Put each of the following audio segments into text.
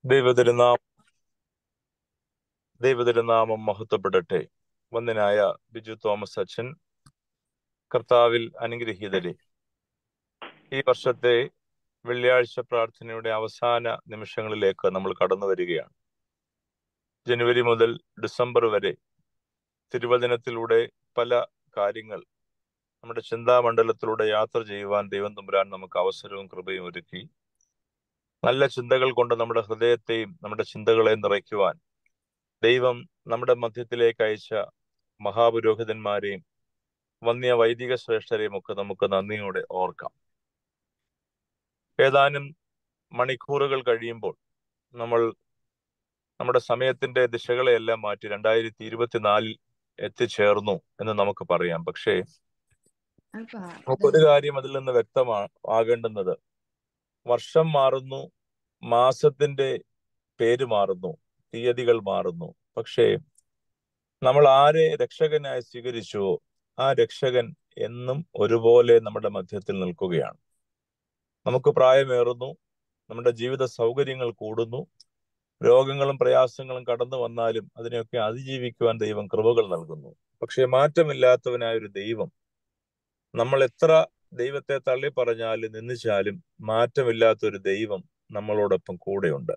ദൈവതിരുനാം ദൈവതിരുനാമം മഹത്വപ്പെടട്ടെ വന്ദനായ Biju Thomas അച്ഛൻ കർത്താവിൽ അനുഗ്രഹീതരെ ഈ വർഷത്തെ വെള്ളിയാഴ്ച പ്രാർത്ഥനയുടെ അവസാന നിമിഷങ്ങളിലേക്ക് നമ്മൾ കടന്നു വരികയാണ് ജനുവരി മുതൽ ഡിസംബർ വരെ തിരുവചനത്തിലൂടെ പല കാര്യങ്ങൾ നമ്മുടെ ചിന്താമണ്ഡലത്തിലൂടെ യാത്ര ചെയ്യുവാൻ ദൈവം തമ്പുരാൻ നമുക്ക് അവസരവും കൃപയും ഒരുക്കി നല്ല ചിന്തകൾ കൊണ്ട് നമ്മുടെ ഹൃദയത്തെയും നമ്മുടെ ചിന്തകളെയും നിറയ്ക്കുവാൻ ദൈവം നമ്മുടെ മധ്യത്തിലേക്ക് അയച്ച മഹാപുരോഹിതന്മാരെയും വന്യ വൈദിക ശ്രേഷ്ഠരെയും ഒക്കെ നമുക്ക് നന്ദിയോടെ ഓർക്കാം ഏതാനും മണിക്കൂറുകൾ കഴിയുമ്പോൾ നമ്മൾ നമ്മുടെ സമയത്തിന്റെ ദിശകളെയെല്ലാം മാറ്റി രണ്ടായിരത്തി ഇരുപത്തിനാലിൽ എത്തിച്ചേർന്നു എന്ന് നമുക്ക് പറയാം പക്ഷേ നമുക്കൊരു കാര്യം അതിൽ നിന്ന് വ്യക്തമാ ആകേണ്ടുന്നത് വർഷം മാറുന്നു മാസത്തിന്റെ പേര് മാറുന്നു തീയതികൾ മാറുന്നു പക്ഷേ നമ്മൾ ആരെ രക്ഷകനായി സ്വീകരിച്ചുവോ ആ രക്ഷകൻ എന്നും ഒരുപോലെ നമ്മുടെ മധ്യത്തിൽ നിൽക്കുകയാണ് നമുക്ക് പ്രായമേറുന്നു നമ്മുടെ ജീവിത സൗകര്യങ്ങൾ കൂടുന്നു രോഗങ്ങളും പ്രയാസങ്ങളും കടന്നു വന്നാലും അതിനെയൊക്കെ അതിജീവിക്കുവാൻ ദൈവം കൃപകൾ നൽകുന്നു പക്ഷെ മാറ്റമില്ലാത്തവനായ ഒരു ദൈവം നമ്മൾ എത്ര ദൈവത്തെ തള്ളി പറഞ്ഞാലും നിന്ദിച്ചാലും മാറ്റമില്ലാത്ത ഒരു ദൈവം നമ്മളോടൊപ്പം കൂടെയുണ്ട്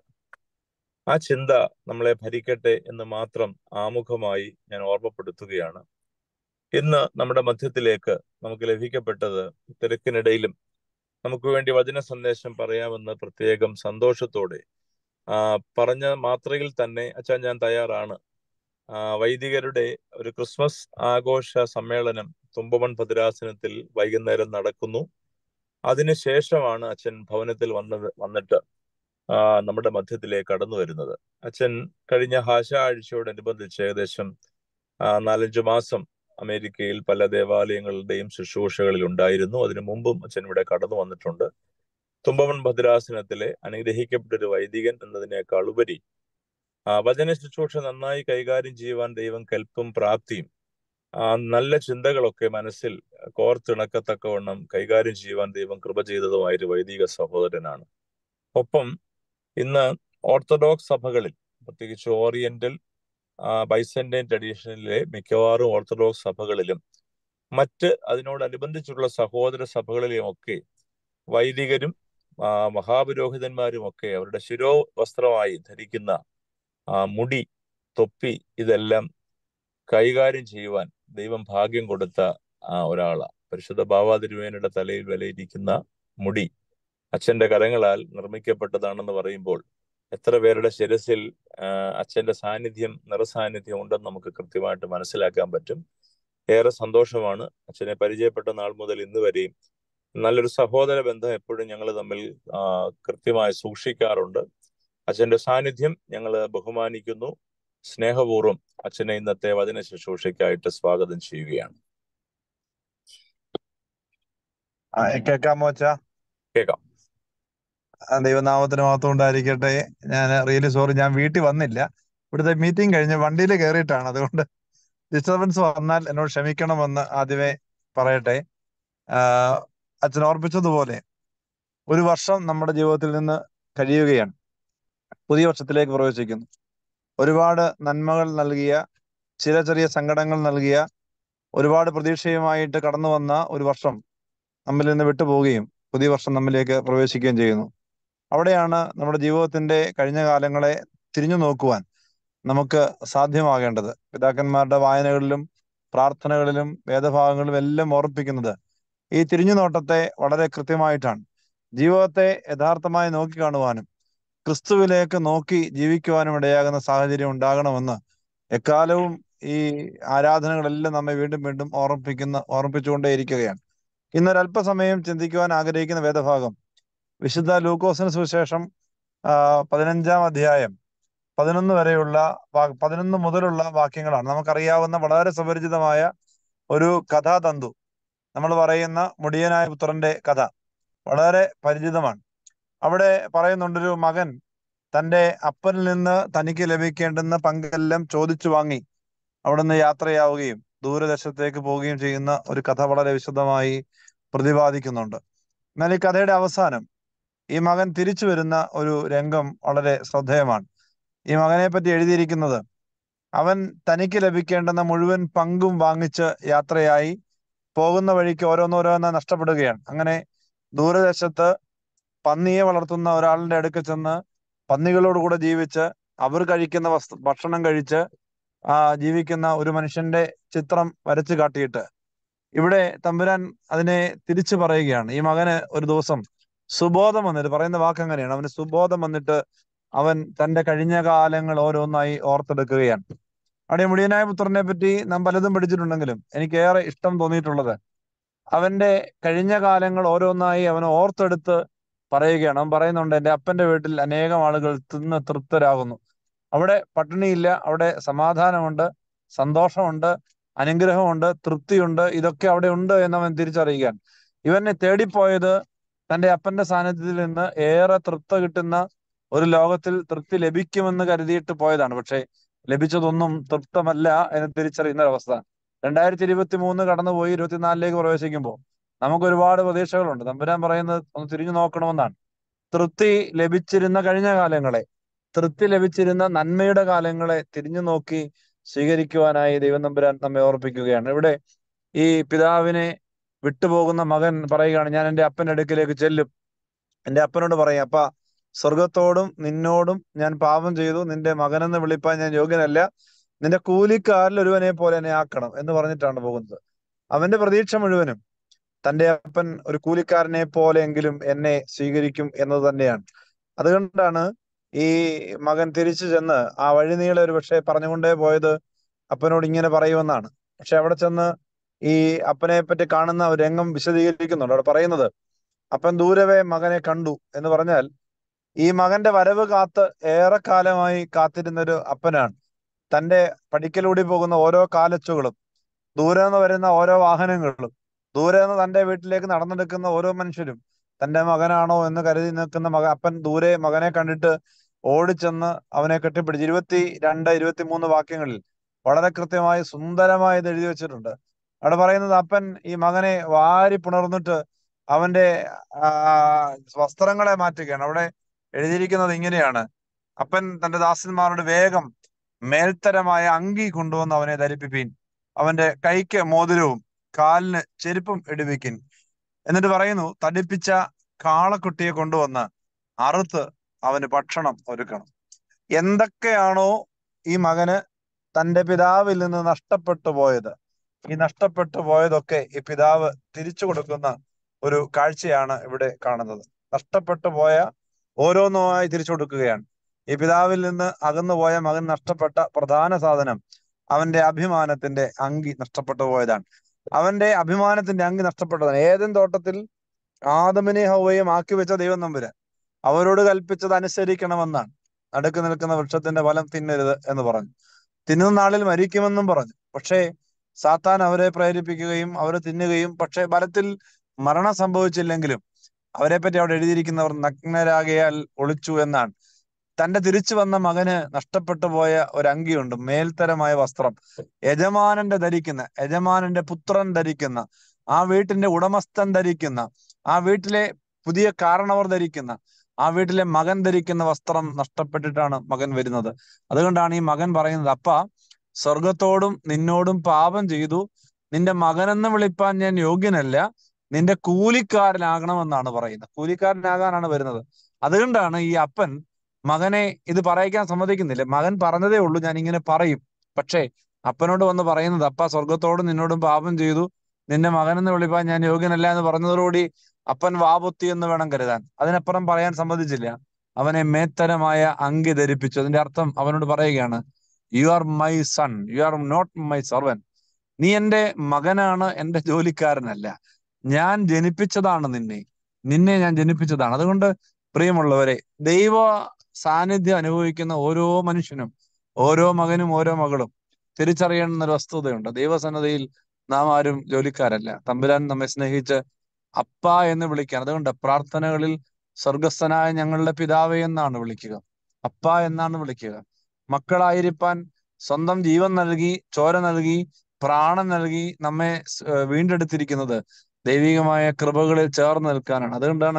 ആ ചിന്ത നമ്മളെ ഭരിക്കട്ടെ എന്ന് മാത്രം ആമുഖമായി ഞാൻ ഓർമ്മപ്പെടുത്തുകയാണ് ഇന്ന് നമ്മുടെ മധ്യത്തിലേക്ക് നമുക്ക് ലഭിക്കപ്പെട്ടത് തിരക്കിനിടയിലും നമുക്ക് വേണ്ടി വചന സന്ദേശം പറയാമെന്ന് പ്രത്യേകം സന്തോഷത്തോടെ ആ പറഞ്ഞ മാത്രയിൽ തന്നെ അച്ഛാ ഞാൻ തയ്യാറാണ് ആ വൈദികരുടെ ഒരു ക്രിസ്മസ് ആഘോഷ സമ്മേളനം തുമ്പമൺ ഭദ്രാസനത്തിൽ വൈകുന്നേരം നടക്കുന്നു അതിനുശേഷമാണ് അച്ഛൻ ഭവനത്തിൽ വന്നത് വന്നിട്ട് ആ നമ്മുടെ മധ്യത്തിലേക്ക് കടന്നു വരുന്നത് അച്ഛൻ കഴിഞ്ഞ ഹാശ ആഴ്ചയോടനുബന്ധിച്ച് ഏകദേശം ആ നാലഞ്ചു മാസം അമേരിക്കയിൽ പല ദേവാലയങ്ങളുടെയും ശുശ്രൂഷകളിൽ ഉണ്ടായിരുന്നു അതിനു മുമ്പും അച്ഛൻ ഇവിടെ കടന്നു വന്നിട്ടുണ്ട് തുമ്പമൺ ഭദ്രാസനത്തിലെ അനുഗ്രഹിക്കപ്പെട്ട ഒരു വൈദികൻ എന്നതിനേക്കാൾ ഉപരി ആ വചന ശുശ്രൂഷ നന്നായി കൈകാര്യം ചെയ്യുവാൻ ദൈവം കൽപ്പും പ്രാപ്തിയും ആ നല്ല ചിന്തകളൊക്കെ മനസ്സിൽ കോർത്തിണക്കത്തക്കവണ്ണം കൈകാര്യം ചെയ്യുവാൻ ദൈവം കൃപ ചെയ്തതുമായ ഒരു വൈദിക സഹോദരനാണ് ഒപ്പം ഇന്ന് ഓർത്തഡോക്സ് സഭകളിൽ പ്രത്യേകിച്ച് ഓറിയന്റൽ ബൈസന്റൈൻ ട്രഡീഷനിലെ മിക്കവാറും ഓർത്തഡോക്സ് സഭകളിലും മറ്റ് അതിനോടനുബന്ധിച്ചുള്ള സഹോദര സഭകളിലും ഒക്കെ വൈദികരും മഹാപുരോഹിതന്മാരും ഒക്കെ അവരുടെ ശിരോ വസ്ത്രമായി ധരിക്കുന്ന മുടി തൊപ്പി ഇതെല്ലാം കൈകാര്യം ചെയ്യുവാൻ ദൈവം ഭാഗ്യം കൊടുത്ത ഒരാളാണ് പരിശുദ്ധ ബാവാതിരുവേനയുടെ തലയിൽ വിലയിരിക്കുന്ന മുടി അച്ഛന്റെ കരങ്ങളാൽ നിർമ്മിക്കപ്പെട്ടതാണെന്ന് പറയുമ്പോൾ എത്ര പേരുടെ ശിരസിൽ അച്ഛന്റെ സാന്നിധ്യം നിറസാന്നിധ്യം ഉണ്ടെന്ന് നമുക്ക് കൃത്യമായിട്ട് മനസ്സിലാക്കാൻ പറ്റും ഏറെ സന്തോഷമാണ് അച്ഛനെ പരിചയപ്പെട്ട നാൾ മുതൽ ഇന്ന് വരെയും നല്ലൊരു സഹോദര ബന്ധം എപ്പോഴും ഞങ്ങൾ തമ്മിൽ കൃത്യമായി സൂക്ഷിക്കാറുണ്ട് അച്ഛന്റെ സാന്നിധ്യം ഞങ്ങൾ ബഹുമാനിക്കുന്നു സ്നേഹപൂർവ്വം അച്ഛനെ ഇന്നത്തെ വചന ശുശ്രൂഷയ്ക്കായിട്ട് സ്വാഗതം ചെയ്യുകയാണ് കേൾക്കാമോ അച്ഛാ കേൾക്കാം ദൈവനാമത്തിന് മാത്രം ഉണ്ടായിരിക്കട്ടെ ഞാൻ റിയലി സോറി ഞാൻ വീട്ടിൽ വന്നില്ല ഇവിടുത്തെ മീറ്റിംഗ് കഴിഞ്ഞ് വണ്ടിയിൽ കയറിയിട്ടാണ് അതുകൊണ്ട് ഡിസ്റ്റർബൻസ് വന്നാൽ എന്നോട് ക്ഷമിക്കണമെന്ന് ആദ്യമേ പറയട്ടെ അച്ഛൻ ഓർപ്പിച്ചതുപോലെ ഒരു വർഷം നമ്മുടെ ജീവിതത്തിൽ നിന്ന് കഴിയുകയാണ് പുതിയ വർഷത്തിലേക്ക് പ്രവേശിക്കുന്നു ഒരുപാട് നന്മകൾ നൽകിയ ചില ചെറിയ സങ്കടങ്ങൾ നൽകിയ ഒരുപാട് പ്രതീക്ഷയുമായിട്ട് കടന്നു വന്ന ഒരു വർഷം നമ്മിൽ നിന്ന് വിട്ടുപോവുകയും പുതിയ വർഷം നമ്മിലേക്ക് പ്രവേശിക്കുകയും ചെയ്യുന്നു അവിടെയാണ് നമ്മുടെ ജീവിതത്തിന്റെ കഴിഞ്ഞ കാലങ്ങളെ തിരിഞ്ഞു നോക്കുവാൻ നമുക്ക് സാധ്യമാകേണ്ടത് പിതാക്കന്മാരുടെ വായനകളിലും പ്രാർത്ഥനകളിലും വേദഭാഗങ്ങളിലും എല്ലാം ഓർപ്പിക്കുന്നത് ഈ തിരിഞ്ഞു നോട്ടത്തെ വളരെ കൃത്യമായിട്ടാണ് ജീവിതത്തെ യഥാർത്ഥമായി നോക്കിക്കാണുവാനും ക്രിസ്തുവിലേക്ക് നോക്കി ജീവിക്കുവാനും ഇടയാകുന്ന സാഹചര്യം ഉണ്ടാകണമെന്ന് എക്കാലവും ഈ ആരാധനകളെല്ലാം നമ്മെ വീണ്ടും വീണ്ടും ഓർമ്മിപ്പിക്കുന്ന ഓർമ്മിപ്പിച്ചുകൊണ്ടേയിരിക്കുകയാണ് ഇന്നൊരല്പസമയം ചിന്തിക്കുവാൻ ആഗ്രഹിക്കുന്ന വേദഭാഗം വിശുദ്ധ ലൂക്കോസിന് സുവിശേഷം പതിനഞ്ചാം അധ്യായം പതിനൊന്ന് വരെയുള്ള പതിനൊന്ന് മുതലുള്ള വാക്യങ്ങളാണ് നമുക്കറിയാവുന്ന വളരെ സുപരിചിതമായ ഒരു കഥാതന്തു നമ്മൾ പറയുന്ന മുടിയനായ പുത്രന്റെ കഥ വളരെ പരിചിതമാണ് അവിടെ പറയുന്നുണ്ടൊരു മകൻ തന്റെ അപ്പനിൽ നിന്ന് തനിക്ക് ലഭിക്കേണ്ടുന്ന പങ്കെല്ലാം ചോദിച്ചു വാങ്ങി അവിടുന്ന് യാത്രയാവുകയും ദൂരദേശത്തേക്ക് പോവുകയും ചെയ്യുന്ന ഒരു കഥ വളരെ വിശദമായി പ്രതിപാദിക്കുന്നുണ്ട് എന്നാൽ ഈ കഥയുടെ അവസാനം ഈ മകൻ തിരിച്ചു വരുന്ന ഒരു രംഗം വളരെ ശ്രദ്ധേയമാണ് ഈ മകനെ പറ്റി എഴുതിയിരിക്കുന്നത് അവൻ തനിക്ക് ലഭിക്കേണ്ടുന്ന മുഴുവൻ പങ്കും വാങ്ങിച്ച് യാത്രയായി പോകുന്ന വഴിക്ക് ഓരോന്നോരോന്ന് നഷ്ടപ്പെടുകയാണ് അങ്ങനെ ദൂരദേശത്ത് പന്നിയെ വളർത്തുന്ന ഒരാളിന്റെ അടുക്കൽ ചെന്ന് പന്നികളോട് കൂടെ ജീവിച്ച് അവർ കഴിക്കുന്ന വസ്തു ഭക്ഷണം കഴിച്ച് ആ ജീവിക്കുന്ന ഒരു മനുഷ്യന്റെ ചിത്രം വരച്ചു കാട്ടിയിട്ട് ഇവിടെ തമ്പുരാൻ അതിനെ തിരിച്ചു പറയുകയാണ് ഈ മകന് ഒരു ദിവസം സുബോധം വന്നിട്ട് പറയുന്ന വാക്ക് അങ്ങനെയാണ് അവന് സുബോധം വന്നിട്ട് അവൻ തന്റെ കഴിഞ്ഞ കാലങ്ങൾ ഓരോന്നായി ഓർത്തെടുക്കുകയാണ് അവിടെ മുടിയനായ പുത്രനെ പറ്റി നാം പലതും പഠിച്ചിട്ടുണ്ടെങ്കിലും എനിക്ക് ഏറെ ഇഷ്ടം തോന്നിയിട്ടുള്ളത് അവന്റെ കഴിഞ്ഞ കാലങ്ങൾ ഓരോന്നായി അവൻ ഓർത്തെടുത്ത് പറയുകയാണ് അവൻ പറയുന്നുണ്ട് എന്റെ അപ്പന്റെ വീട്ടിൽ അനേകം ആളുകൾ തിന്ന് തൃപ്തരാകുന്നു അവിടെ പട്ടിണിയില്ല അവിടെ സമാധാനമുണ്ട് സന്തോഷമുണ്ട് അനുഗ്രഹമുണ്ട് തൃപ്തിയുണ്ട് ഇതൊക്കെ അവിടെ ഉണ്ട് എന്ന് അവൻ തിരിച്ചറിയുകയാണ് ഇവനെ തേടിപ്പോയത് തന്റെ അപ്പന്റെ സാന്നിധ്യത്തിൽ നിന്ന് ഏറെ തൃപ്ത കിട്ടുന്ന ഒരു ലോകത്തിൽ തൃപ്തി ലഭിക്കുമെന്ന് കരുതിയിട്ട് പോയതാണ് പക്ഷേ ലഭിച്ചതൊന്നും തൃപ്തമല്ല എന്ന് തിരിച്ചറിയുന്ന ഒരവസ്ഥ രണ്ടായിരത്തി ഇരുപത്തി മൂന്ന് കടന്നുപോയി ഇരുപത്തിനാലിലേക്ക് പ്രവേശിക്കുമ്പോൾ നമുക്ക് ഒരുപാട് പ്രതീക്ഷകളുണ്ട് തമ്പുരാൻ പറയുന്നത് ഒന്ന് തിരിഞ്ഞു നോക്കണമെന്നാണ് തൃപ്തി ലഭിച്ചിരുന്ന കഴിഞ്ഞ കാലങ്ങളെ തൃപ്തി ലഭിച്ചിരുന്ന നന്മയുടെ കാലങ്ങളെ തിരിഞ്ഞു നോക്കി സ്വീകരിക്കുവാനായി ദൈവം തമ്പുരാൻ നമ്മെ ഓർപ്പിക്കുകയാണ് ഇവിടെ ഈ പിതാവിനെ വിട്ടുപോകുന്ന മകൻ പറയുകയാണ് ഞാൻ എൻ്റെ അപ്പൻ്റെ അടുക്കിലേക്ക് ചെല്ലും എൻ്റെ അപ്പനോട് പറയും അപ്പ സ്വർഗത്തോടും നിന്നോടും ഞാൻ പാപം ചെയ്തു നിന്റെ മകനെന്ന് വിളിപ്പാൻ ഞാൻ യോഗ്യനല്ല നിന്റെ കൂലിക്കാരിൽ ഒരുവനെ പോലെ എന്നെ ആക്കണം എന്ന് പറഞ്ഞിട്ടാണ് പോകുന്നത് അവന്റെ പ്രതീക്ഷ മുഴുവനും തന്റെ അപ്പൻ ഒരു കൂലിക്കാരനെ പോലെയെങ്കിലും എന്നെ സ്വീകരിക്കും എന്നത് തന്നെയാണ് അതുകൊണ്ടാണ് ഈ മകൻ തിരിച്ചു ചെന്ന് ആ വഴിനീളെ ഒരു പക്ഷേ പറഞ്ഞുകൊണ്ടേ പോയത് അപ്പനോട് ഇങ്ങനെ പറയുമെന്നാണ് പക്ഷെ അവിടെ ചെന്ന് ഈ അപ്പനെ പറ്റി കാണുന്ന ഒരു രംഗം വിശദീകരിക്കുന്നുണ്ട് അവിടെ പറയുന്നത് അപ്പൻ ദൂരവേ മകനെ കണ്ടു എന്ന് പറഞ്ഞാൽ ഈ മകന്റെ വരവ് കാത്ത് ഏറെക്കാലമായി കാത്തിരുന്ന ഒരു അപ്പനാണ് തന്റെ പടിക്കലൂടി പോകുന്ന ഓരോ കാലച്ചുകളും ദൂരെ നിന്ന് വരുന്ന ഓരോ വാഹനങ്ങളും ദൂരെ നിന്ന് തന്റെ വീട്ടിലേക്ക് നടന്നെടുക്കുന്ന ഓരോ മനുഷ്യരും തന്റെ മകനാണോ എന്ന് കരുതി നിൽക്കുന്ന മക അപ്പൻ ദൂരെ മകനെ കണ്ടിട്ട് ഓടിച്ചെന്ന് അവനെ കെട്ടിപ്പിടിച്ച് ഇരുപത്തി രണ്ട് ഇരുപത്തി മൂന്ന് വാക്യങ്ങളിൽ വളരെ കൃത്യമായി സുന്ദരമായി ഇത് എഴുതി വെച്ചിട്ടുണ്ട് അവിടെ പറയുന്നത് അപ്പൻ ഈ മകനെ വാരി പുണർന്നിട്ട് അവന്റെ ആ വസ്ത്രങ്ങളെ മാറ്റുകയാണ് അവിടെ എഴുതിയിരിക്കുന്നത് ഇങ്ങനെയാണ് അപ്പൻ തന്റെ ദാസന്മാരോട് വേഗം മേൽത്തരമായ അങ്കി കൊണ്ടുവന്ന് അവനെ ധരിപ്പിപ്പീൻ അവന്റെ കൈക്ക് മോതിരവും കാലിന് ചെരുപ്പും ഇടുവിക്കിൻ എന്നിട്ട് പറയുന്നു തടിപ്പിച്ച കാളക്കുട്ടിയെ കൊണ്ടുവന്ന് അറുത്ത് അവന് ഭക്ഷണം ഒരുക്കണം എന്തൊക്കെയാണോ ഈ മകന് തന്റെ പിതാവിൽ നിന്ന് നഷ്ടപ്പെട്ടു പോയത് ഈ നഷ്ടപ്പെട്ടു പോയതൊക്കെ ഈ പിതാവ് തിരിച്ചു കൊടുക്കുന്ന ഒരു കാഴ്ചയാണ് ഇവിടെ കാണുന്നത് നഷ്ടപ്പെട്ടു പോയ ഓരോന്നുമായി തിരിച്ചു കൊടുക്കുകയാണ് ഈ പിതാവിൽ നിന്ന് അകന്നു പോയ മകൻ നഷ്ടപ്പെട്ട പ്രധാന സാധനം അവന്റെ അഭിമാനത്തിന്റെ അങ്കി നഷ്ടപ്പെട്ടു പോയതാണ് അവന്റെ അഭിമാനത്തിന്റെ അങ്കി നഷ്ടപ്പെട്ടതാണ് ഏതൻ തോട്ടത്തിൽ ആദമിനെ ഹൗവയും ആക്കി വെച്ച ദൈവം നമ്പുരാൻ അവരോട് കൽപ്പിച്ചത് അനുസരിക്കണമെന്നാണ് നടുക്ക് നിൽക്കുന്ന വൃക്ഷത്തിന്റെ ഫലം തിന്നരുത് എന്ന് പറഞ്ഞു തിന്നുന്ന നാളിൽ മരിക്കുമെന്നും പറഞ്ഞു പക്ഷേ സാത്താൻ അവരെ പ്രേരിപ്പിക്കുകയും അവർ തിന്നുകയും പക്ഷേ ഫലത്തിൽ മരണം സംഭവിച്ചില്ലെങ്കിലും അവരെ പറ്റി അവിടെ എഴുതിയിരിക്കുന്നവർ നഗ്നരാകയാൽ ഒളിച്ചു എന്നാണ് തന്റെ തിരിച്ചു വന്ന മകന് നഷ്ടപ്പെട്ടു പോയ ഒരു അങ്കിയുണ്ട് മേൽത്തരമായ വസ്ത്രം യജമാനന്റെ ധരിക്കുന്ന യജമാനന്റെ പുത്രൻ ധരിക്കുന്ന ആ വീട്ടിന്റെ ഉടമസ്ഥൻ ധരിക്കുന്ന ആ വീട്ടിലെ പുതിയ കാരണവർ ധരിക്കുന്ന ആ വീട്ടിലെ മകൻ ധരിക്കുന്ന വസ്ത്രം നഷ്ടപ്പെട്ടിട്ടാണ് മകൻ വരുന്നത് അതുകൊണ്ടാണ് ഈ മകൻ പറയുന്നത് അപ്പ സ്വർഗത്തോടും നിന്നോടും പാപം ചെയ്തു നിന്റെ മകനെന്ന് വിളിപ്പാൻ ഞാൻ യോഗ്യനല്ല നിന്റെ കൂലിക്കാരനാകണമെന്നാണ് പറയുന്നത് കൂലിക്കാരനാകാനാണ് വരുന്നത് അതുകൊണ്ടാണ് ഈ അപ്പൻ മകനെ ഇത് പറയിക്കാൻ സമ്മതിക്കുന്നില്ല മകൻ പറഞ്ഞതേ ഉള്ളൂ ഞാൻ ഇങ്ങനെ പറയും പക്ഷേ അപ്പനോട് വന്ന് പറയുന്നത് അപ്പ സ്വർഗത്തോടും നിന്നോടും പാപം ചെയ്തു നിന്റെ മകനെന്ന് വിളിപ്പാൻ ഞാൻ യോഗ്യനല്ല എന്ന് പറഞ്ഞതോടുകൂടി അപ്പൻ വാപൊത്തി എന്ന് വേണം കരുതാൻ അതിനപ്പുറം പറയാൻ സമ്മതിച്ചില്ല അവനെ മേത്തരമായ അങ്കി ധരിപ്പിച്ചു അതിന്റെ അർത്ഥം അവനോട് പറയുകയാണ് you are my son you are not my servant നീ എന്റെ മകനാണ് എന്റെ ജോലിക്കാരനല്ല ഞാൻ ജനിപ്പിച്ചതാണ് നിന്നെ നിന്നെ ഞാൻ ജനിപ്പിച്ചതാണ് അതുകൊണ്ട് പ്രിയമുള്ളവരെ ദൈവ സാന്നിധ്യം അനുഭവിക്കുന്ന ഓരോ മനുഷ്യനും ഓരോ മകനും ഓരോ മകളും തിരിച്ചറിയേണ്ടുന്ന ഒരു വസ്തുതയുണ്ട് ദൈവസന്നതയിൽ നാം ആരും ജോലിക്കാരല്ല തമ്പുരാൻ നമ്മെ സ്നേഹിച്ച് അപ്പ എന്ന് വിളിക്കാൻ അതുകൊണ്ട് പ്രാർത്ഥനകളിൽ സ്വർഗസ്ഥനായ ഞങ്ങളുടെ പിതാവേ എന്നാണ് വിളിക്കുക അപ്പ എന്നാണ് വിളിക്കുക മക്കളായിരിക്കാൻ സ്വന്തം ജീവൻ നൽകി ചോര നൽകി പ്രാണൻ നൽകി നമ്മെ സ്- ഏഹ് വീണ്ടെടുത്തിരിക്കുന്നത് ദൈവികമായ കൃപകളിൽ ചേർന്ന് നിൽക്കാനാണ് അതുകൊണ്ടാണ്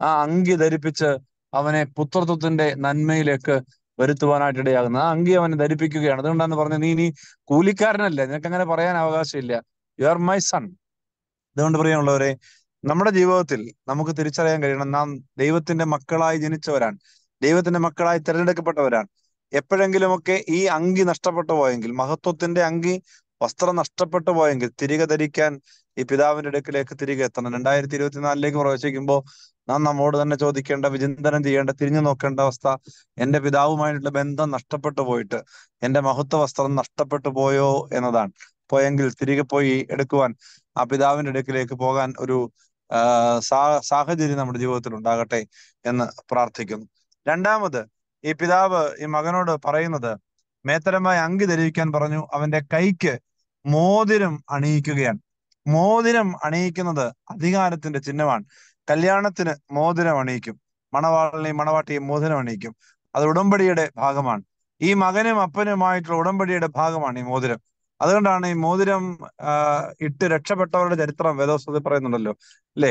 ആ അങ്കി ധരിപ്പിച്ച് അവനെ പുത്രത്വത്തിന്റെ നന്മയിലേക്ക് വരുത്തുവാനായിട്ട് ഇടയാകുന്നത് ആ അങ്കി അവനെ ധരിപ്പിക്കുകയാണ് അതുകൊണ്ടാണ് പറഞ്ഞത് നീ നീ കൂലിക്കാരനല്ല നിനക്ക് അങ്ങനെ പറയാൻ അവകാശമില്ല യു ആർ മൈ സൺ അതുകൊണ്ട് പ്രിയമുള്ളവരെ നമ്മുടെ ജീവിതത്തിൽ നമുക്ക് തിരിച്ചറിയാൻ കഴിയണം നാം ദൈവത്തിന്റെ മക്കളായി ജനിച്ചവരാണ് ദൈവത്തിന്റെ മക്കളായി തിരഞ്ഞെടുക്കപ്പെട്ടവരാണ് എപ്പോഴെങ്കിലുമൊക്കെ ഈ അങ്കി നഷ്ടപ്പെട്ടു പോയെങ്കിൽ മഹത്വത്തിന്റെ അങ്കി വസ്ത്രം നഷ്ടപ്പെട്ടു പോയെങ്കിൽ തിരികെ ധരിക്കാൻ ഈ പിതാവിന്റെ അടുക്കിലേക്ക് തിരികെ എത്തണം രണ്ടായിരത്തി ഇരുപത്തിനാലിലേക്ക് പ്രവേശിക്കുമ്പോൾ നാം നമ്മോട് തന്നെ ചോദിക്കേണ്ട വിചിന്തനം ചെയ്യേണ്ട തിരിഞ്ഞു നോക്കേണ്ട അവസ്ഥ എന്റെ പിതാവുമായിട്ടുള്ള ബന്ധം നഷ്ടപ്പെട്ടു പോയിട്ട് എന്റെ മഹത്വ വസ്ത്രം നഷ്ടപ്പെട്ടു പോയോ എന്നതാണ് പോയെങ്കിൽ തിരികെ പോയി എടുക്കുവാൻ ആ പിതാവിന്റെ അടുക്കിലേക്ക് പോകാൻ ഒരു ആ, സാ- സാഹചര്യം നമ്മുടെ ജീവിതത്തിൽ ഉണ്ടാകട്ടെ എന്ന് പ്രാർത്ഥിക്കുന്നു രണ്ടാമത് ഈ പിതാവ് ഈ മകനോട് പറയുന്നത് മേത്തരമായ അങ്കി ധരിക്കാൻ പറഞ്ഞു അവന്റെ കൈക്ക് മോതിരം അണിയിക്കുകയാണ് മോതിരം അണിയിക്കുന്നത് അധികാരത്തിന്റെ ചിഹ്നമാണ് കല്യാണത്തിന് മോതിരം അണിയിക്കും മണവാളിനെയും മണവാട്ടിയും മോതിരം അണിയിക്കും അത് ഉടമ്പടിയുടെ ഭാഗമാണ് ഈ മകനും അപ്പനുമായിട്ടുള്ള ഉടമ്പടിയുടെ ഭാഗമാണ് ഈ മോതിരം അതുകൊണ്ടാണ് ഈ മോതിരം ആ, ഇട്ട് രക്ഷപ്പെട്ടവരുടെ ചരിത്രം വേദോസ്തത്തിൽ പറയുന്നുണ്ടല്ലോ അല്ലേ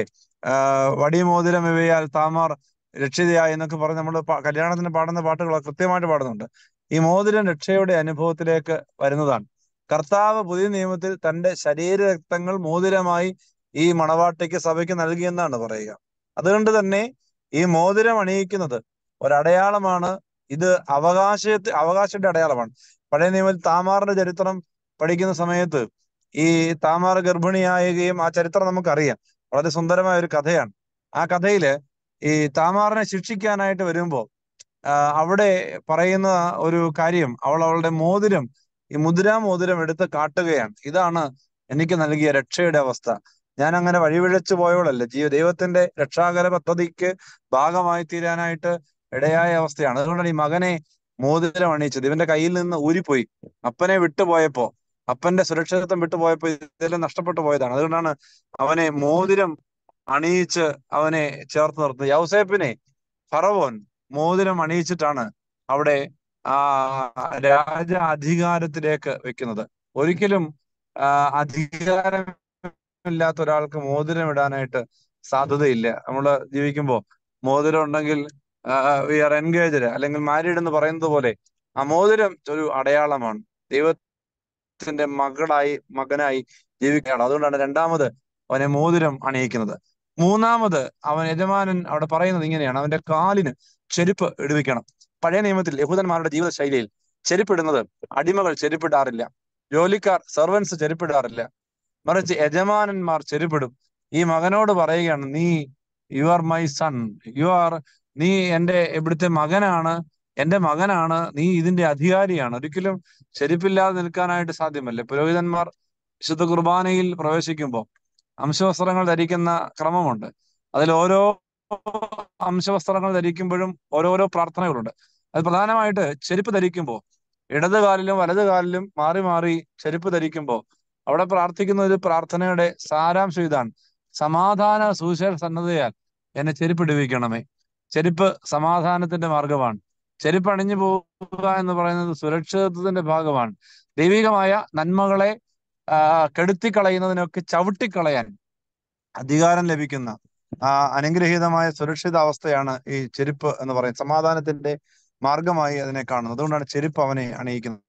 വടി മോതിരം ഇവയാൽ താമാർ രക്ഷിതയായി എന്നൊക്കെ പറഞ്ഞ് നമ്മൾ കല്യാണത്തിന് പാടുന്ന പാട്ടുകൾ കൃത്യമായിട്ട് പാടുന്നുണ്ട് ഈ മോതിരം രക്ഷയുടെ അനുഭവത്തിലേക്ക് വരുന്നതാണ് കർത്താവ് പുതിയ നിയമത്തിൽ തന്റെ ശരീര രക്തങ്ങൾ മോതിരമായി ഈ മണവാട്ടിക്ക് സഭയ്ക്ക് നൽകിയെന്നാണ് പറയുക അതുകൊണ്ട് തന്നെ ഈ മോതിരം അണിയിക്കുന്നത് ഒരടയാളമാണ് ഇത് അവകാശത്തെ അവകാശത്തിന്റെ അടയാളമാണ് പഴയ നിയമത്തിൽ താമാറിന്റെ ചരിത്രം പഠിക്കുന്ന സമയത്ത് ഈ താമാർ ഗർഭിണിയാകുകയും ആ ചരിത്രം നമുക്കറിയാം വളരെ സുന്ദരമായ ഒരു കഥയാണ് ആ കഥയില് ഈ താമാറിനെ ശിക്ഷിക്കാനായിട്ട് വരുമ്പോ ആ, അവിടെ പറയുന്ന ഒരു കാര്യം അവൾ അവളുടെ മോതിരം ഈ മുദ്രാ മോതിരം എടുത്ത് കാട്ടുകയാണ് ഇതാണ് എനിക്ക് നൽകിയ രക്ഷയുടെ അവസ്ഥ ഞാൻ അങ്ങനെ വഴിവിഴച്ചു പോയവളല്ല ജീവ ദൈവത്തിന്റെ രക്ഷാകര പദ്ധതിക്ക് ഭാഗമായി തീരാനായിട്ട് ഇടയായ അവസ്ഥയാണ് അതുകൊണ്ടാണ് ഈ മകനെ മോതിരം അണിയിച്ചത് ഇവന്റെ കയ്യിൽ നിന്ന് ഊരിപ്പോയി അപ്പനെ വിട്ടുപോയപ്പോ അപ്പന്റെ സുരക്ഷിതത്വം വിട്ടുപോയപ്പോ ഇതെല്ലാം നഷ്ടപ്പെട്ടു പോയതാണ് അതുകൊണ്ടാണ് അവനെ മോതിരം അണിയിച്ച് അവനെ ചേർത്ത് നിർത്തുന്നത് യൗസേപ്പിനെ ഫറവോൻ മോതിരം അണിയിച്ചിട്ടാണ് അവിടെ ആ രാജ അധികാരത്തിലേക്ക് വെക്കുന്നത് ഒരിക്കലും ആ, അധികാരമില്ലാത്ത ഒരാൾക്ക് മോതിരം ഇടാനായിട്ട് സാധ്യതയില്ല നമ്മൾ ജീവിക്കുമ്പോൾ മോതിരം ഉണ്ടെങ്കിൽ വി ആർ എൻഗേജഡ് അല്ലെങ്കിൽ മാരീഡ് എന്ന് പറയുന്നത് പോലെ ആ മോതിരം ഒരു അടയാളമാണ് ദൈവത്തിന്റെ മകളായി മകനായി ജീവിക്കുകയാണ് അതുകൊണ്ടാണ് രണ്ടാമത് അവനെ മോതിരം അണിയിക്കുന്നത് മൂന്നാമത് അവൻ യജമാനൻ അവിടെ പറയുന്നത് ഇങ്ങനെയാണ് അവന്റെ കാലിന് ചെരുപ്പ് ഇടുവിക്കണം പഴയ നിയമത്തിൽ യഹൂദന്മാരുടെ ജീവിത ശൈലിയിൽ ചെരുപ്പിടുന്നത് അടിമകൾ ചെരുപ്പിടാറില്ല ജോലിക്കാർ സെർവൻസ് ചെരുപ്പിടാറില്ല മറിച്ച് യജമാനന്മാർ ചെരുപ്പിടും ഈ മകനോട് പറയുകയാണ് നീ you are my son you are നീ എന്റെ ഇവിടുത്തെ മകനാണ് എന്റെ മകനാണ് നീ ഇതിന്റെ അധികാരിയാണ് ഒരിക്കലും ചെരുപ്പില്ലാതെ നിൽക്കാനായിട്ട് സാധ്യമല്ല പുരോഹിതന്മാർ വിശുദ്ധ കുർബാനയിൽ പ്രവേശിക്കുമ്പോൾ അംശവസ്ത്രങ്ങൾ ധരിക്കുന്ന ക്രമമുണ്ട് അതിൽ ഓരോ അംശവസ്ത്രങ്ങൾ ധരിക്കുമ്പോഴും ഓരോരോ പ്രാർത്ഥനകളുണ്ട് അത് പ്രധാനമായിട്ട് ചെരുപ്പ് ധരിക്കുമ്പോൾ ഇടത് കാലിലും വലത് കാലിലും മാറി മാറി ചെരുപ്പ് ധരിക്കുമ്പോൾ അവിടെ പ്രാർത്ഥിക്കുന്ന ഒരു പ്രാർത്ഥനയുടെ സാരാംശം ഇതാണ് സമാധാന സുവിശേഷ സന്നദ്ധയാൽ എന്നെ ചെരുപ്പ് ഇടുവിക്കണമേ ചെരുപ്പ് സമാധാനത്തിന്റെ മാർഗമാണ് ചെരുപ്പ് അണിഞ്ഞു പോവുക എന്ന് പറയുന്നത് സുരക്ഷിതത്വത്തിന്റെ ഭാഗമാണ് ദൈവികമായ നന്മകളെ ആ, കെടുത്തിക്കളയുന്നതിനൊക്കെ ചവിട്ടിക്കളയാൻ അധികാരം ലഭിക്കുന്ന ആ അനുഗ്രഹീതമായ സുരക്ഷിത അവസ്ഥയാണ് ഈ ചെരുപ്പ് എന്ന് പറയുന്നത് സമാധാനത്തിന്റെ മാർഗമായി അതിനെ കാണുന്നത് അതുകൊണ്ടാണ് ചെരുപ്പ് അവനെ അണിയിക്കുന്നത്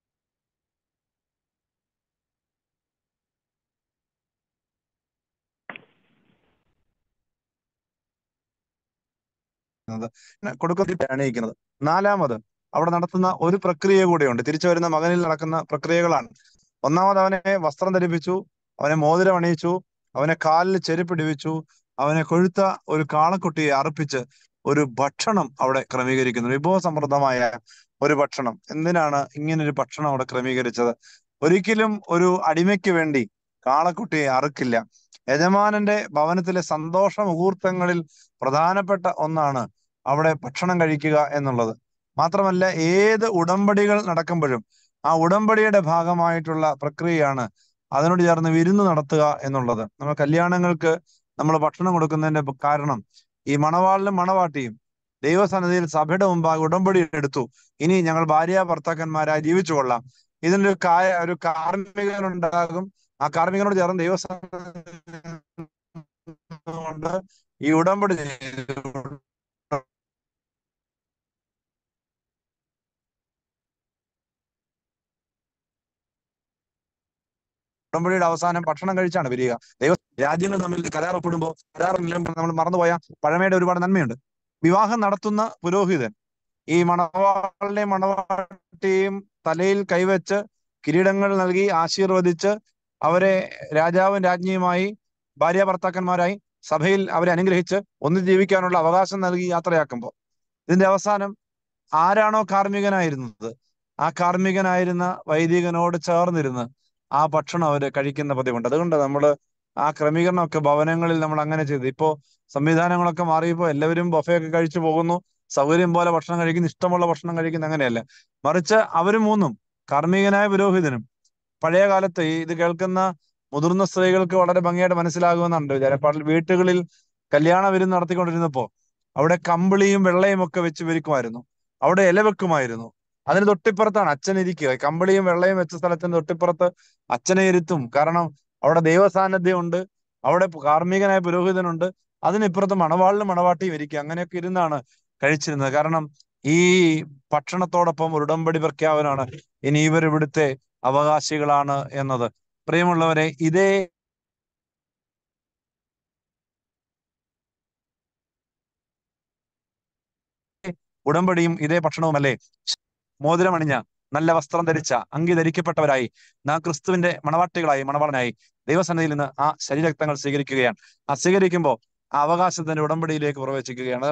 കൊടുക്കുന്ന അണിയിക്കുന്നത് നാലാമത് അവിടെ നടത്തുന്ന ഒരു പ്രക്രിയ കൂടെയുണ്ട് തിരിച്ചു വരുന്ന മകനിൽ നടക്കുന്ന പ്രക്രിയകളാണ് ഒന്നാമത് അവനെ വസ്ത്രം ധരിപ്പിച്ചു അവനെ മോതിരം അണിയിച്ചു അവനെ കാലിൽ ചെരുപ്പിടിവിച്ചു അവനെ കൊഴുത്ത ഒരു കാളക്കുട്ടിയെ അർപ്പിച്ച് ഒരു ഭക്ഷണം അവിടെ ക്രമീകരിക്കുന്നു വിഭവസമൃദ്ധമായ ഒരു ഭക്ഷണം എന്തിനാണ് ഇങ്ങനൊരു ഭക്ഷണം അവിടെ ക്രമീകരിച്ചത് ഒരിക്കലും ഒരു അടിമയ്ക്ക് വേണ്ടി കാളക്കുട്ടിയെ അറുക്കില്ല യജമാനന്റെ ഭവനത്തിലെ സന്തോഷ മുഹൂർത്തങ്ങളിൽ പ്രധാനപ്പെട്ട ഒന്നാണ് അവിടെ ഭക്ഷണം കഴിക്കുക എന്നുള്ളത് മാത്രമല്ല ഏത് ഉടമ്പടികൾ നടക്കുമ്പോഴും ആ ഉടമ്പടിയുടെ ഭാഗമായിട്ടുള്ള പ്രക്രിയയാണ് അതിനോട് ചേർന്ന് വിരുന്ന് നടത്തുക എന്നുള്ളത് നമ്മൾ കല്യാണങ്ങൾക്ക് നമ്മൾ ഭക്ഷണം കൊടുക്കുന്നതിന്റെ കാരണം ഈ മണവാളിനും മണവാട്ടിയും ദൈവസന്നിധിയിൽ സഭയുടെ മുമ്പാകെ ഉടമ്പടി എടുത്തു ഇനി ഞങ്ങൾ ഭാര്യ ഭർത്താക്കന്മാരായി ജീവിച്ചു കൊള്ളാം ഇതിന്റെ ഒരു കായ ഒരു കാർമ്മികനുണ്ടാകും ആ കാർമ്മികനോട് ചേർന്ന് ദൈവസന്നിധി കൊണ്ട് ഈ ഉടമ്പടി ചെയ്തു. ഉടമ്പടിയുടെ അവസാനം ഭക്ഷണം കഴിച്ചാണ് വരിക ദൈവ രാജ്യങ്ങൾ തമ്മിൽ കരാർ ഒപ്പിടുമ്പോൾ കരാറിലും നമ്മൾ മറന്നുപോയ പഴമയുടെ ഒരുപാട് നന്മയുണ്ട് വിവാഹം നടത്തുന്ന പുരോഹിതൻ ഈ മണവാളിനെയും മണവാട്ടിയും തലയിൽ കൈവച്ച് കിരീടങ്ങൾ നൽകി ആശീർവദിച്ച് അവരെ രാജാവും രാജ്ഞിയുമായി ഭാര്യ ഭർത്താക്കന്മാരായി സഭയിൽ അവരെ അനുഗ്രഹിച്ച് ഒന്ന് ജീവിക്കാനുള്ള അവകാശം നൽകി യാത്രയാക്കുമ്പോൾ ഇതിന്റെ അവസാനം ആരാണോ കാർമ്മികനായിരുന്നത് ആ കാർമ്മികനായിരുന്ന വൈദികനോട് ചേർന്നിരുന്ന് ആ ഭക്ഷണം അവര് കഴിക്കുന്ന പതിവുണ്ട് അതുകൊണ്ട് നമ്മൾ ആ ക്രമീകരണമൊക്കെ ഭവനങ്ങളിൽ നമ്മൾ അങ്ങനെ ചെയ്തു ഇപ്പോ സംവിധാനങ്ങളൊക്കെ മാറിയപ്പോൾ എല്ലാവരും ബൊഫേ ഒക്കെ കഴിച്ചു പോകുന്നു സൗകര്യം പോലെ ഭക്ഷണം കഴിക്കുന്നു ഇഷ്ടമുള്ള ഭക്ഷണം കഴിക്കുന്ന അങ്ങനെയല്ല മറിച്ച് അവര് മൂന്നും കാർമ്മികനായ പുരോഹിതനും പഴയ കാലത്ത് ഈ ഇത് കേൾക്കുന്ന മുതിർന്ന സ്ത്രീകൾക്ക് വളരെ ഭംഗിയായിട്ട് മനസ്സിലാകുമെന്നുണ്ട് ചിലപ്പോൾ വീട്ടുകളിൽ കല്യാണ വിരുന്ന് നടത്തിക്കൊണ്ടിരുന്നപ്പോ അവിടെ കമ്പിളിയും വെള്ളയും ഒക്കെ വെച്ച് വിരിക്കുമായിരുന്നു അവിടെ ഇല വെക്കുമായിരുന്നു അതിന് തൊട്ടിപ്പുറത്താണ് അച്ഛൻ ഇരിക്കുക കമ്പിളിയും വെള്ളയും വെച്ച സ്ഥലത്തിന് തൊട്ടിപ്പുറത്ത് അച്ഛനെ ഇരുത്തും കാരണം അവിടെ ദൈവ സാന്നിധ്യം ഉണ്ട് അവിടെ കാർമ്മികനായ പുരോഹിതനുണ്ട് അതിനിപ്പുറത്ത് മണവാളിനും മണവാട്ടിയും ഇരിക്കുക അങ്ങനെയൊക്കെ ഇരുന്നാണ് കഴിച്ചിരുന്നത് കാരണം ഈ ഭക്ഷണത്തോടൊപ്പം ഒരു ഉടമ്പടി പ്രഖ്യാപനമാണ് ഇനി ഇവർ ഇവിടുത്തെ അവകാശികളാണ് എന്നത് പ്രിയമുള്ളവരെ ഇതേ ഉടമ്പടിയും ഇതേ ഭക്ഷണവുമല്ലേ മോതിരമണിഞ്ഞ നല്ല വസ്ത്രം ധരിച്ച അങ്കി ധരിക്കപ്പെട്ടവരായി നാം ക്രിസ്തുവിന്റെ മണവാട്ടികളായി മണവാളനായി ദൈവസന്നിധിയിൽ നിന്ന് ആ ശരീരക്തങ്ങൾ സ്വീകരിക്കുകയാണ് ആ സ്വീകരിക്കുമ്പോൾ ആ അവകാശത്തിന്റെ ഉടമ്പടിയിലേക്ക് പ്രവേശിക്കുകയാണ്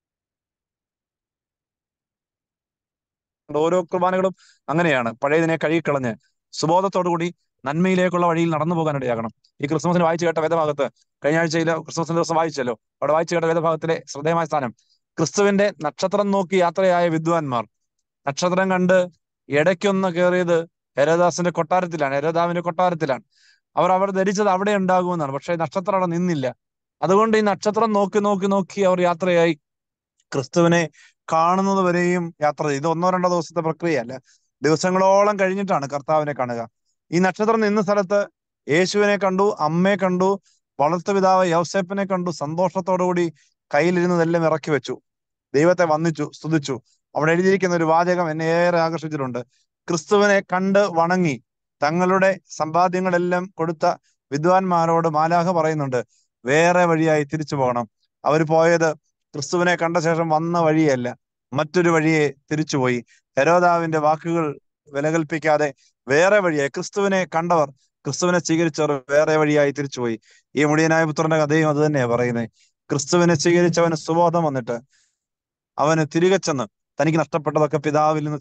ഓരോ കുർബാനകളും അങ്ങനെയാണ് പഴയതിനെ കഴുകിക്കളഞ്ഞ് സുബോധത്തോടുകൂടി നന്മയിലേക്കുള്ള വഴിയിൽ നടന്നു പോകാനിടയാകണം ഈ ക്രിസ്മസിന് വായിച്ചു കേട്ട വേദഭാഗത്ത് കഴിഞ്ഞ ആഴ്ചയിൽ ക്രിസ്മസിന്റെ ദിവസം വായിച്ചല്ലോ അവിടെ വായിച്ചു കേട്ട വേദഭാഗത്തിലെ ശ്രദ്ധേയമായ സ്ഥാനം ക്രിസ്തുവിന്റെ നക്ഷത്രം നോക്കി യാത്രയായ വിദ്വാൻമാർ നക്ഷത്രം കണ്ട് ഇടയ്ക്കൊന്ന് കയറിയത് ഹരദാസിന്റെ കൊട്ടാരത്തിലാണ് ഹരദാവിന്റെ കൊട്ടാരത്തിലാണ് അവർ അവർ ധരിച്ചത് അവിടെ ഉണ്ടാകുമെന്നാണ് പക്ഷെ നക്ഷത്രം അവിടെ നിന്നില്ല അതുകൊണ്ട് ഈ നക്ഷത്രം നോക്കി നോക്കി നോക്കി അവർ യാത്രയായി ക്രിസ്തുവിനെ കാണുന്നത് വരെയും യാത്ര ചെയ്തു ഇത് ഒന്നോ രണ്ടോ ദിവസത്തെ പ്രക്രിയയല്ല ദിവസങ്ങളോളം കഴിഞ്ഞിട്ടാണ് കർത്താവിനെ കാണുക ഈ നക്ഷത്രം നിന്ന സ്ഥലത്ത് യേശുവിനെ കണ്ടു അമ്മയെ കണ്ടു വളർത്തുപിതാവ് യൗസേപ്പിനെ കണ്ടു സന്തോഷത്തോടുകൂടി കയ്യിലിരുന്നതെല്ലാം ഇറക്കി വെച്ചു ദൈവത്തെ വന്ദിച്ചു സ്തുതിച്ചു അവിടെ എഴുതിയിരിക്കുന്ന ഒരു വാചകം എന്നെ ഏറെ ആകർഷിച്ചിട്ടുണ്ട് ക്രിസ്തുവിനെ കണ്ട് വണങ്ങി തങ്ങളുടെ സമ്പാദ്യങ്ങളെല്ലാം കൊടുത്ത വിദ്വാൻമാരോട് മാലാഹ പറയുന്നുണ്ട് വേറെ വഴിയായി തിരിച്ചു പോകണം അവർ പോയത് ക്രിസ്തുവിനെ കണ്ട ശേഷം വന്ന വഴിയല്ല മറ്റൊരു വഴിയെ തിരിച്ചുപോയി ഹെരോദാവിന്റെ വാക്കുകൾ വിലകൽപ്പിക്കാതെ വേറെ വഴിയായി ക്രിസ്തുവിനെ കണ്ടവർ ക്രിസ്തുവിനെ സ്വീകരിച്ചവർ വേറെ വഴിയായി തിരിച്ചുപോയി ഈ മുടിയനായ പുത്രന്റെ കഥയും അത് തന്നെയാ പറയുന്നത് ക്രിസ്തുവിനെ സ്വീകരിച്ചവന് സുബോധം വന്നിട്ട് അവന് തിരികെ ചെന്ന് തനിക്ക് നഷ്ടപ്പെട്ടതൊക്കെ പിതാവിൽ നിന്ന്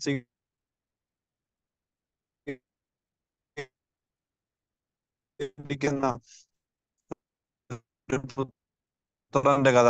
സ്വീകരിക്കുന്ന ഒരു പുത്രന്റെ കഥ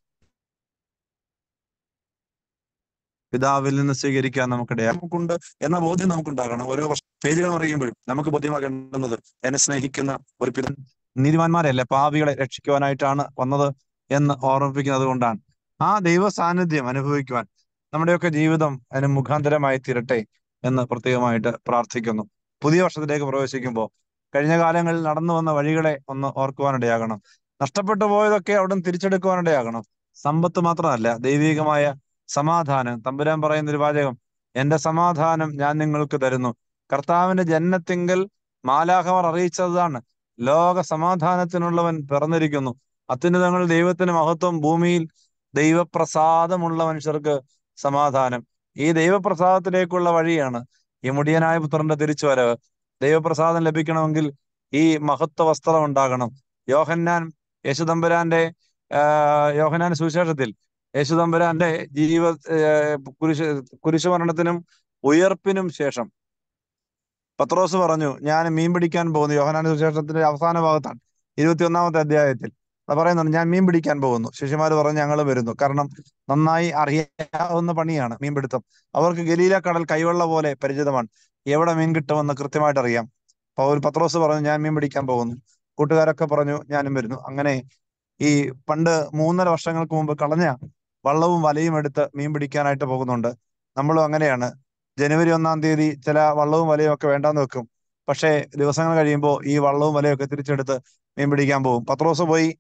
പിതാവിൽ നിന്ന് സ്വീകരിക്കാൻ നമുക്കിടയാ നമുക്കുണ്ട് എന്ന ബോധ്യം നമുക്കുണ്ടാകണം ഓരോ വർഷം പേജുകൾ അറിയുമ്പോഴും നമുക്ക് ബോധ്യമാകേണ്ടുന്നത് എന്നെ സ്നേഹിക്കുന്ന ഒരു പിത നീതിമാന്മാരല്ല പാവികളെ രക്ഷിക്കുവാനായിട്ടാണ് വന്നത് എന്ന് ഓർമ്മിപ്പിക്കുന്നത് കൊണ്ടാണ് ആ ദൈവ സാന്നിധ്യം അനുഭവിക്കുവാൻ നമ്മുടെയൊക്കെ ജീവിതം അതിന് മുഖാന്തരമായി തീരട്ടെ എന്ന് പ്രത്യേകമായിട്ട് പ്രാർത്ഥിക്കുന്നു പുതിയ വർഷത്തിലേക്ക് പ്രവേശിക്കുമ്പോൾ കഴിഞ്ഞ കാലങ്ങളിൽ നടന്നു വന്ന വഴികളെ ഒന്ന് ഓർക്കുവാനിടയാകണം നഷ്ടപ്പെട്ടു പോയതൊക്കെ അവിടെ തിരിച്ചെടുക്കുവാനിടയാകണം സമ്പത്ത് മാത്രമല്ല ദൈവികമായ സമാധാനം തമ്പുരാൻ പറയുന്ന ഒരു വാചകം എന്റെ സമാധാനം ഞാൻ നിങ്ങൾക്ക് തരുന്നു കർത്താവിന്റെ ജന്മത്തിങ്കൽ മാലാഹവർ അറിയിച്ചതാണ് ലോക സമാധാനത്തിനുള്ളവൻ പിറന്നിരിക്കുന്നു അത്യുന്നതങ്ങൾ ദൈവത്തിന് മഹത്വം ഭൂമിയിൽ ദൈവപ്രസാദമുള്ള മനുഷ്യർക്ക് സമാധാനം ഈ ദൈവപ്രസാദത്തിലേക്കുള്ള വഴിയാണ് ഈ മുടിയനായ പുത്രന്റെ തിരിച്ചുവരവ് ദൈവപ്രസാദം ലഭിക്കണമെങ്കിൽ ഈ മഹത്വ വസ്ത്രം ഉണ്ടാകണം യോഹന്നാൻ യേശുദമ്പുരാന്റെ യോഹന്നാൻ സുവിശേഷത്തിൽ യേശുദമ്പുരാന്റെ ജീവ കുരിശ് കുരിശുമരണത്തിനും ഉയർപ്പിനും ശേഷം പത്രോസ് പറഞ്ഞു ഞാൻ മീൻ പിടിക്കാൻ പോകുന്നു യോഹനാൻ സുവിശേഷത്തിന്റെ അവസാന ഭാഗത്താണ് ഇരുപത്തിയൊന്നാമത്തെ അധ്യായത്തിൽ അത് പറയുന്നുണ്ട് ഞാൻ മീൻ പിടിക്കാൻ പോകുന്നു ശിഷ്യന്മാർ പറഞ്ഞു ഞങ്ങൾ വരുന്നു കാരണം നന്നായി അറിയാവുന്ന പണിയാണ് മീൻപിടുത്തം അവർക്ക് ഗലീല കടൽ കൈവെള്ള പോലെ പരിചിതമാണ് എവിടെ മീൻ കിട്ടുമെന്ന് കൃത്യമായിട്ട് അറിയാം പൗൽ പത്രോസ് പറഞ്ഞു ഞാൻ മീൻ പിടിക്കാൻ പോകുന്നു കൂട്ടുകാരൊക്കെ പറഞ്ഞു ഞാനും വരുന്നു അങ്ങനെ ഈ പണ്ട് മൂന്നര വർഷങ്ങൾക്ക് മുമ്പ് കളഞ്ഞ വള്ളവും വലയും എടുത്ത് മീൻ പിടിക്കാനായിട്ട് പോകുന്നുണ്ട് നമ്മളും അങ്ങനെയാണ് ജനുവരി ഒന്നാം തീയതി ചില വള്ളവും വലയും ഒക്കെ വേണ്ടാന്ന് വെക്കും പക്ഷേ ദിവസങ്ങൾ കഴിയുമ്പോൾ ഈ വള്ളവും വലയും ഒക്കെ തിരിച്ചെടുത്ത് മീൻ പിടിക്കാൻ പോകും പത്രോസ് പോയി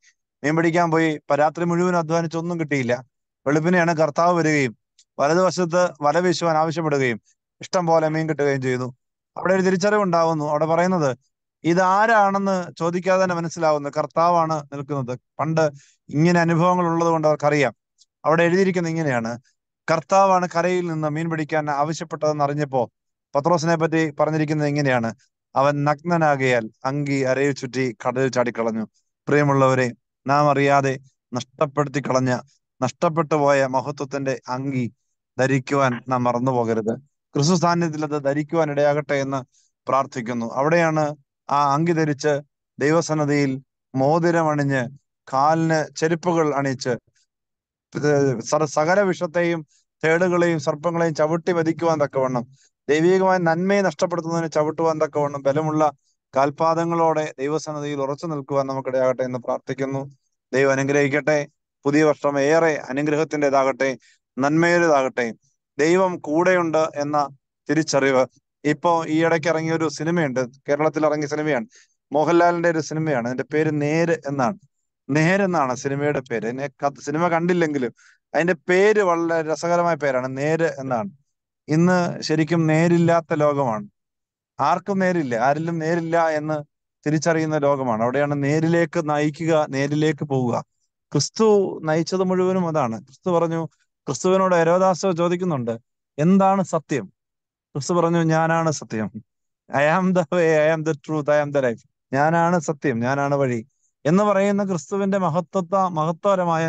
മീൻ പിടിക്കാൻ പോയി പ- രാത്രി മുഴുവൻ അധ്വാനിച്ചൊന്നും കിട്ടിയില്ല വെളുപ്പിനെയാണ് കർത്താവ് വരികയും വലതുവശത്ത് വല വീശുവാൻ ആവശ്യപ്പെടുകയും ഇഷ്ടം പോലെ മീൻ കിട്ടുകയും ചെയ്തു അവിടെ ഒരു തിരിച്ചറിവുണ്ടാവുന്നു അവിടെ പറയുന്നത് ഇതാരാണെന്ന് ചോദിക്കാതെ തന്നെ മനസ്സിലാവുന്നു കർത്താവാണ് നിൽക്കുന്നത് പണ്ട് ഇങ്ങനെ അനുഭവങ്ങൾ ഉള്ളത് കൊണ്ട് അവർക്കറിയാം അവിടെ എഴുതിയിരിക്കുന്നത് ഇങ്ങനെയാണ് കർത്താവാണ് കരയിൽ നിന്ന് മീൻ പിടിക്കാൻ ആവശ്യപ്പെട്ടതെന്ന് അറിഞ്ഞപ്പോ പത്രോസിനെ പറ്റി പറഞ്ഞിരിക്കുന്നത് ഇങ്ങനെയാണ് അവൻ നഗ്നനാകയാൽ അങ്കി അരയിൽ ചുറ്റി കടലിൽ ചാടിക്കളഞ്ഞു പ്രിയമുള്ളവരെ നാം അറിയാതെ നഷ്ടപ്പെടുത്തി കളഞ്ഞ നഷ്ടപ്പെട്ടു പോയ മഹത്വത്തിന്റെ അങ്കി ധരിക്കുവാൻ നാം മറന്നു പോകരുത് ക്രിസ്തു സാന്നിധ്യത്തിൽ അത് ധരിക്കുവാൻ ഇടയാകട്ടെ എന്ന് പ്രാർത്ഥിക്കുന്നു അവിടെയാണ് ആ അങ്കി ധരിച്ച് ദൈവസന്നതിയിൽ മോതിരമണിഞ്ഞ് കാലിന് ചെരുപ്പുകൾ അണിച്ച് സ- സകല വിഷത്തെയും തേടുകളെയും സർപ്പങ്ങളെയും ചവിട്ടി വധിക്കുവാൻ തക്കവണ്ണം ദൈവികമായ നന്മയെ നഷ്ടപ്പെടുത്തുന്നതിന് ചവിട്ടുവാൻ തക്കവണ്ണം ബലമുള്ള കാൽപാദങ്ങളോടെ ദൈവസന്നതിയിൽ ഉറച്ചു നിൽക്കുവാൻ നമുക്കിടയാകട്ടെ എന്ന് പ്രാർത്ഥിക്കുന്നു ദൈവം അനുഗ്രഹിക്കട്ടെ പുതിയ വർഷം ഏറെ അനുഗ്രഹത്തിൻ്റെതാകട്ടെ നന്മയുടേതാകട്ടെ ദൈവം കൂടെയുണ്ട് എന്ന തിരിച്ചറിവ് ഇപ്പോ ഈ ഇടയ്ക്ക് ഇറങ്ങിയ ഒരു സിനിമയുണ്ട് കേരളത്തിൽ ഇറങ്ങിയ സിനിമയാണ് മോഹൻലാലിന്റെ ഒരു സിനിമയാണ് അതിന്റെ പേര് നേര് എന്നാണ് നേര് എന്നാണ് സിനിമയുടെ പേര് എന്നെ ക- സിനിമ കണ്ടില്ലെങ്കിലും അതിന്റെ പേര് വളരെ രസകരമായ പേരാണ് നേര് എന്നാണ് ഇന്ന് ശരിക്കും നേരില്ലാത്ത ലോകമാണ് ആർക്കും നേരില്ല ആരിലും നേരില്ല എന്ന് തിരിച്ചറിയുന്ന ലോകമാണ് അവിടെയാണ് നേരിലേക്ക് നയിക്കുക നേരിലേക്ക് പോവുക ക്രിസ്തു നയിച്ചത് മുഴുവനും അതാണ് ക്രിസ്തു പറഞ്ഞു ക്രിസ്തുവിനോട് ഹരോദാസ് ചോദിക്കുന്നുണ്ട് എന്താണ് സത്യം ക്രിസ്തു പറഞ്ഞു ഞാനാണ് സത്യം I am the way I am the truth I am the life ഞാനാണ് സത്യം ഞാനാണ് വഴി എന്ന് പറയുന്ന ക്രിസ്തുവിന്റെ മഹത്വത്ത മഹത്വപരമായ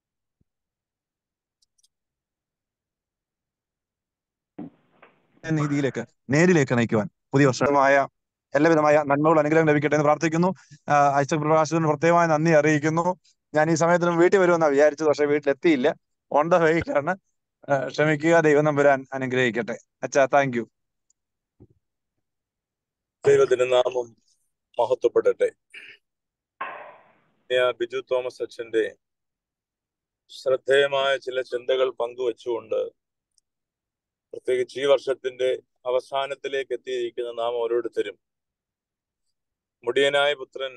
നീതിയിലേക്ക് നേരിലേക്ക് നയിക്കുവാൻ പുതിയ വർഷമായ എല്ലാവിധമായ നന്മകളും അനുഗ്രഹം ലഭിക്കട്ടെ എന്ന് പ്രാർത്ഥിക്കുന്നു ആഹ് ഐസക് പ്രകാശത്തിന് പ്രത്യേകമായ നന്ദി അറിയിക്കുന്നു ഞാൻ ഈ സമയത്തിനും വീട്ടിൽ വരുമെന്നാണ് വിചാരിച്ചത് പക്ഷെ വീട്ടിലെത്തിയില്ല ഓൺ ദ വേയിലാണ് ക്ഷമിക്കുക ദൈവം നമ്പുരാൻ അനുഗ്രഹിക്കട്ടെ അച്ഛാ താങ്ക് യു ദൈവത്തിന്റെ നാമം മഹത്വപ്പെടട്ടെ ഞാൻ ബിജു തോമസ് അച്ഛന്റെ ശ്രദ്ധേയമായ ചില ചിന്തകൾ പങ്കുവെച്ചുകൊണ്ട് പ്രത്യേകിച്ച് ഈ വർഷത്തിന്റെ അവസാനത്തിലേക്ക് എത്തിയിരിക്കുന്ന നാം ഓരോരുത്തരും മുടിയനായ പുത്രൻ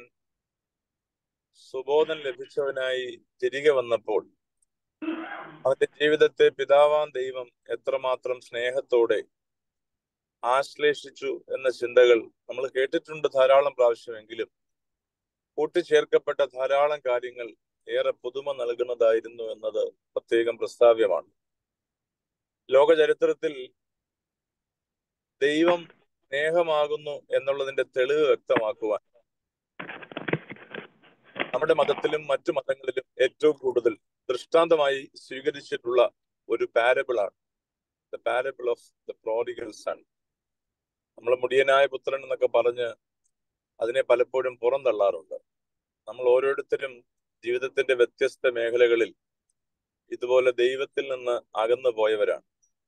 സുബോധം ലഭിച്ചവനായി തിരികെ വന്നപ്പോൾ അവന്റെ ജീവിതത്തെ പിതാവാൻ ദൈവം എത്രമാത്രം സ്നേഹത്തോടെ ആശ്ലേഷിച്ചു എന്ന ചിന്തകൾ നമ്മൾ കേട്ടിട്ടുണ്ട് ധാരാളം പ്രാവശ്യമെങ്കിലും കൂട്ടിച്ചേർക്കപ്പെട്ട ധാരാളം കാര്യങ്ങൾ ഏറെ പുതുമ നൽകുന്നതായിരുന്നു എന്നത് പ്രത്യേകം പ്രസ്താവ്യമാണ് ലോക ചരിത്രത്തിൽ ദൈവം സ്നേഹമാകുന്നു എന്നുള്ളതിന്റെ തെളിവ് വ്യക്തമാക്കുവാൻ നമ്മുടെ മതത്തിലും മറ്റു മതങ്ങളിലും ഏറ്റവും കൂടുതൽ ദൃഷ്ടാന്തമായി സ്വീകരിച്ചിട്ടുള്ള ഒരു പാരബിളാണ് the parable of the prodigal son നമ്മൾ മുടിയനായ പുത്രൻ എന്നൊക്കെ പറഞ്ഞ് അതിനെ പലപ്പോഴും പുറന്തള്ളാറുണ്ട് നമ്മൾ ഓരോരുത്തരും ജീവിതത്തിന്റെ വ്യത്യസ്ത മേഖലകളിൽ ഇതുപോലെ ദൈവത്തിൽ നിന്ന് അകന്നു പോയവരാണ്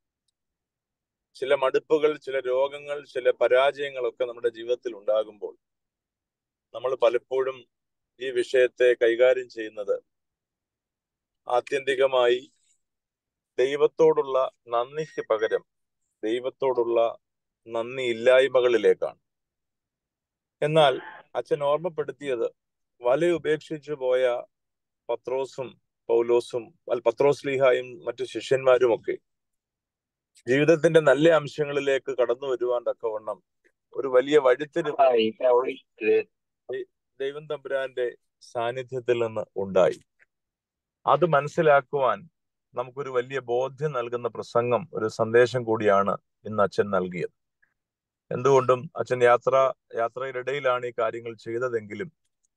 ചില മടുപ്പുകൾ ചില രോഗങ്ങൾ ചില പരാജയങ്ങളൊക്കെ നമ്മുടെ ജീവിതത്തിൽ ഉണ്ടാകുമ്പോൾ നമ്മൾ പലപ്പോഴും ഈ വിഷയത്തെ കൈകാര്യം ചെയ്യുന്നത് ആത്യന്തികമായി ദൈവത്തോടുള്ള നന്ദിക്ക് പകരം ദൈവത്തോടുള്ള നന്ദി ഇല്ലായ്മകളിലേക്കാണ് എന്നാൽ അച്ഛൻ ഓർമ്മപ്പെടുത്തിയത് വല ഉപേക്ഷിച്ചു പോയ പത്രോസും പൗലോസും അല്ല പത്രോസ് ലീഹായും മറ്റു ശിഷ്യന്മാരുമൊക്കെ ജീവിതത്തിന്റെ നല്ല അംശങ്ങളിലേക്ക് കടന്നു വരുവാൻ തക്കവണ്ണം ഒരു വലിയ വഴിത്തിരിവ് ദൈവം തമ്പുരാന്റെ സാന്നിധ്യത്തിൽ നിന്ന് ഉണ്ടായി അത് മനസ്സിലാക്കുവാൻ നമുക്കൊരു വലിയ ബോധ്യം നൽകുന്ന പ്രസംഗം ഒരു സന്ദേശം കൂടിയാണ് ഇന്ന് അച്ഛൻ നൽകിയത് എന്തുകൊണ്ടും അച്ഛൻ യാത്ര യാത്രയിലിടയിലാണ് ഈ കാര്യങ്ങൾ ചെയ്തതെങ്കിലും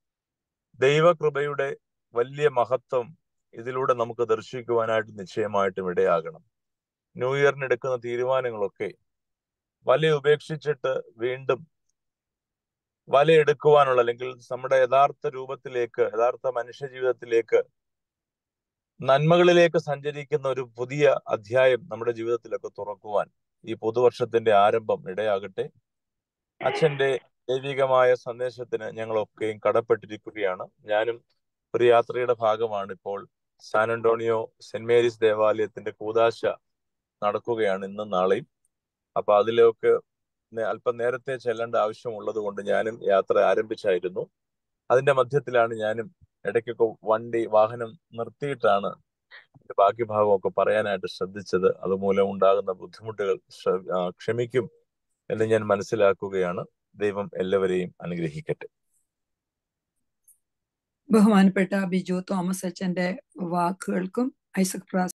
ദൈവകൃപയുടെ വലിയ മഹത്വം ഇതിലൂടെ നമുക്ക് ദർശിക്കുവാനായിട്ട് നിശ്ചയമായിട്ടും ഇടയാകണം ന്യൂ ഇയറിന് എടുക്കുന്ന തീരുമാനങ്ങളൊക്കെ വല ഉപേക്ഷിച്ചിട്ട് വീണ്ടും വല എടുക്കുവാനുള്ള അല്ലെങ്കിൽ നമ്മുടെ യഥാർത്ഥ രൂപത്തിലേക്ക് യഥാർത്ഥ മനുഷ്യ ജീവിതത്തിലേക്ക് നന്മകളിലേക്ക് സഞ്ചരിക്കുന്ന ഒരു പുതിയ അധ്യായം നമ്മുടെ ജീവിതത്തിലൊക്കെ തുറക്കുവാൻ ഈ പുതുവർഷത്തിന്റെ ആരംഭം ഇടയാകട്ടെ അച്ഛന്റെ ദൈവികമായ സന്ദേശത്തിന് ഞങ്ങളൊക്കെയും കടപ്പെട്ടിരിക്കുകയാണ് ഞാനും ഒരു യാത്രയുടെ ഭാഗമാണ് ഇപ്പോൾ സാൻ അന്റോണിയോ സെന്റ് മേരീസ് ദേവാലയത്തിന്റെ കൂതാശ നടക്കുകയാണ് ഇന്നും നാളെയും അപ്പൊ അതിലൊക്കെ നേ- അല്പം നേരത്തെ ചെല്ലേണ്ട ആവശ്യമുള്ളത് കൊണ്ട് ഞാനും യാത്ര ആരംഭിച്ചായിരുന്നു അതിന്റെ മധ്യത്തിലാണ് ഞാനും ഇടയ്ക്കൊക്കെ വണ്ടി വാഹനം നിർത്തിയിട്ടാണ് ഇതിന്റെ ബാക്കി ഭാഗമൊക്കെ പറയാനായിട്ട് ശ്രദ്ധിച്ചത് അതുമൂലം ഉണ്ടാകുന്ന ബുദ്ധിമുട്ടുകൾ ശ്ര- ആ, ക്ഷമിക്കും എന്ന് ഞാൻ മനസ്സിലാക്കുകയാണ് ദൈവം എല്ലാവരെയും അനുഗ്രഹിക്കട്ടെ ബഹുമാനപ്പെട്ട ബിജു തോമസ് അച്ഛന്റെ വാക്കുകൾക്കും ഐസക്